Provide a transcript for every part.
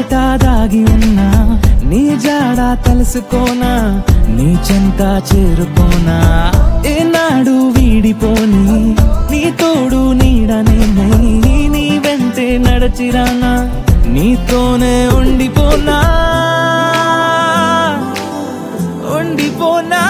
బయట దాగి ఉన్నా నీ జాడ తెలుసుకోనా నీ చెంత చేరుకోనా ఏనాడు వీడిపోని నీ తోడు నీడనే నీ వెంటే నడచిరానా నీతోనే ఉండిపోనా ఉండిపోనా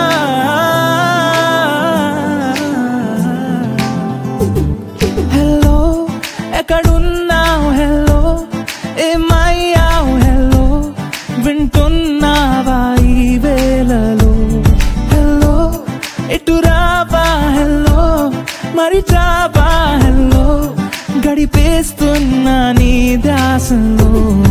హలో ఎక్కడున్నావు హలో ఏమయ్యావు హలో వింటున్నావా ఈ వేళలో హలో ఎటు రావా హలో మరి చావా హలో గడిపేస్తున్నా నీ దాసంలో